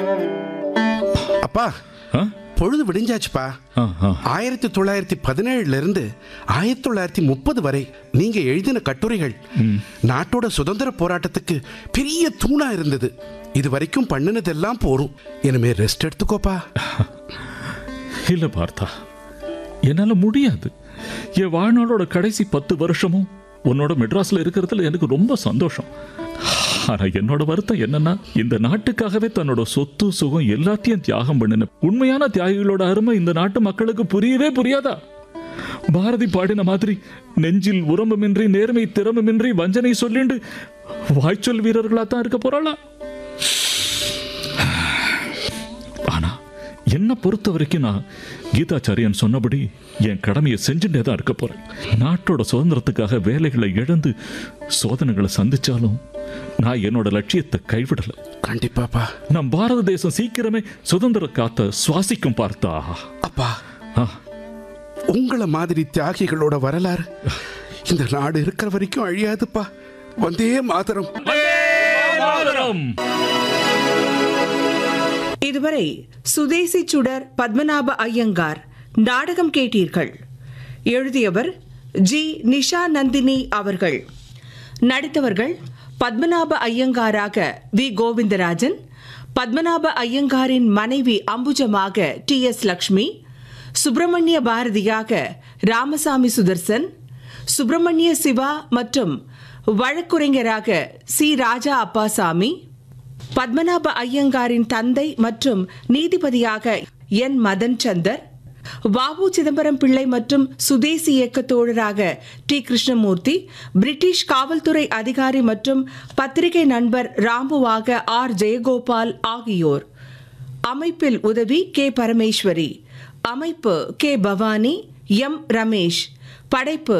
அப்பா ஆ? பொழுது விடிஞ்சாச்சுப்பா ஆ, ஆ. ஆயிரத்தி தொள்ளாயிரத்தி பதினேழுல இருந்து ஆயிரத்தி தொள்ளாயிரத்தி முப்பது வரை நீங்க எழுதின கட்டுரைகள் நாட்டோட சுதந்திர போராட்டத்துக்கு பெரிய தூணா இருந்தது இது வரைக்கும் பண்ணினதெல்லாம் போரும் இனிமே ரெஸ்ட் எடுத்துக்கோப்பா இல்ல பார்த்தா என்னால முடியாது என் வாழ்நாளோட கடைசி பத்து வருஷமும் உன்னோட மெட்ராஸ்ல இருக்கிறதுல எனக்கு ரொம்ப சந்தோஷம் ஆனா என்னோட வருத்தம் என்னன்னா இந்த நாட்டுக்காகவே தன்னோட சொத்து சுகம் எல்லாத்தையும் தியாகம் பண்ணின உண்மையான தியாகிகளோட அருமை இந்த நாட்டு மக்களுக்கு புரியவே புரியாதா பாரதி பாடின மாதிரி நெஞ்சில் உரம்புமின்றி நேர்மை திறமுமின்றி வஞ்சனை சொல்லிண்டு வாய்ச்சொல் வீரர்களா தான் இருக்க போறாளா ஆனா என்ன பொறுத்த வரைக்கும் நான் கீதாச்சாரியன் சொன்னபடி என் கடமையை செஞ்சுட்டே தான் இருக்க போறேன் நாட்டோட சுதந்திரத்துக்காக வேலைகளை இழந்து சோதனைகளை சந்திச்சாலும் நான் என்னோட லட்சியத்தை கைவிடல கண்டிப்பாப்பா நம் பாரத தேசம் சீக்கிரமே சுதந்திர காத்த சுவாசிக்கும் பார்த்தா அப்பா ஆ, உங்கள மாதிரி தியாகிகளோட வரலாறு இந்த நாடு இருக்கிற வரைக்கும் அழியாதுப்பா வந்தே மாதரம் மாதரம்! இதுவரை சுதேசி சுடர் பத்மநாப ஐயங்கார் நாடகம் கேட்டீர்கள் எழுதியவர் ஜி நிஷா நந்தினி அவர்கள் நடித்தவர்கள் பத்மநாப ஐயங்காராக வி கோவிந்தராஜன் பத்மநாப ஐயங்காரின் மனைவி அம்புஜமாக டி எஸ் லக்ஷ்மி சுப்பிரமணிய பாரதியாக ராமசாமி சுதர்சன் சுப்பிரமணிய சிவா மற்றும் வழக்குரைஞராக சி ராஜா அப்பாசாமி பத்மநாப ஐயங்காரின் தந்தை மற்றும் நீதிபதியாக என் மதன் சந்தர் வாவு சிதம்பரம் பிள்ளை மற்றும் சுதேசி இயக்க தோழராக டி கிருஷ்ணமூர்த்தி பிரிட்டிஷ் காவல்துறை அதிகாரி மற்றும் பத்திரிகை நண்பர் ராம்புவாக ஆர் ஜெயகோபால் ஆகியோர் அமைப்பில் உதவி கே பரமேஸ்வரி அமைப்பு கே பவானி எம் ரமேஷ் படைப்பு